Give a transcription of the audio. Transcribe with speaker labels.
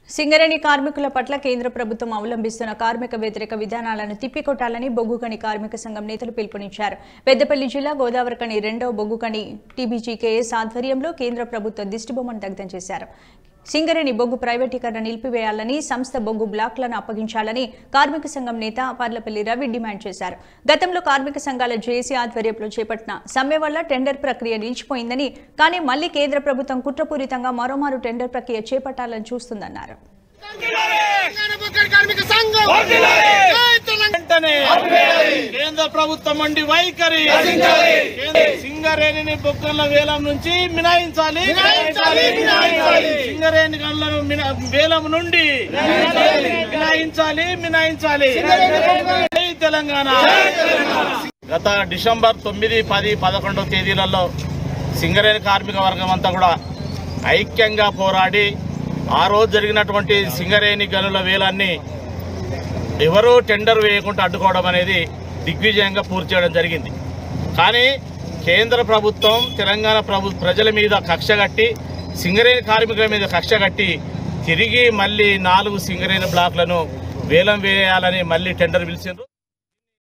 Speaker 1: సింగరేణి కార్మికుల పట్ల కేంద్ర ప్రభుత్వం అవలంబిస్తున్న కార్మిక వ్యతిరేక విధానాలను తిప్పికొట్టాలని బొగ్గుకని కార్మిక సంఘం నేతలు పిలుపునిచ్చారు పెద్దపల్లి జిల్లా గోదావరికని రెండవ బొగ్గుకని టీబీజీకేఎస్ ఆధ్వర్యంలో కేంద్ర ప్రభుత్వ దిష్టిబొమ్మను దగ్ధం చేశారు సింగరేణి బొగ్గు ప్రైవేటీకరణ నిలిపివేయాలని సంస్థ బొగ్గు బ్లాక్లను అప్పగించాలని కార్మిక సంఘం నేత పర్లపల్లి రవి డిమాండ్ చేశారు గతంలో కార్మిక సంఘాల జేఏసీ ఆధ్వర్యంలో చేపట్టిన సమ్మె వల్ల టెండర్ ప్రక్రియ నిలిచిపోయిందని కానీ మళ్లీ కేంద్ర ప్రభుత్వం కుట్రపూరితంగా మరోమారు టెండర్ ప్రక్రియ చేపట్టాలని చూస్తుందన్నారు
Speaker 2: తెలంగాణ బొగ్గడి కార్మిక సంఘం జై తెలంగాణ
Speaker 3: వెంటనే కేంద్ర ప్రభుత్వం మండి వైఖరి కేంద్ర సింగరేణిని బొక్కల వేలం నుంచి మినాయించాలి
Speaker 2: మినహాయించాలి, మినహాయించాలి.
Speaker 3: సింగరేణి గనులను మిన- వేలం నుండి మినాయించాలి మినాయించాలి జై తెలంగాణ గత డిసెంబర్ తొమ్మిది పది పదకొండవ తేదీలలో సింగరేణి కార్మిక వర్గం అంతా కూడా ఐక్యంగా పోరాడి ఆ రోజు జరిగినటువంటి సింగరేణి గనుల వేలాన్ని ఎవరూ టెండర్ వేయకుండా అడ్డుకోవడం అనేది దిగ్విజయంగా పూర్తి చేయడం జరిగింది కానీ కేంద్ర ప్రభుత్వం తెలంగాణ ప్రభు ప్రజల మీద కక్ష కట్టి సింగరేణి కార్మికుల మీద కక్ష కట్టి తిరిగి మళ్ళీ నాలుగు సింగరేణి బ్లాక్లను వేలం వేయాలని మళ్ళీ టెండర్ పిలిచిండ్రు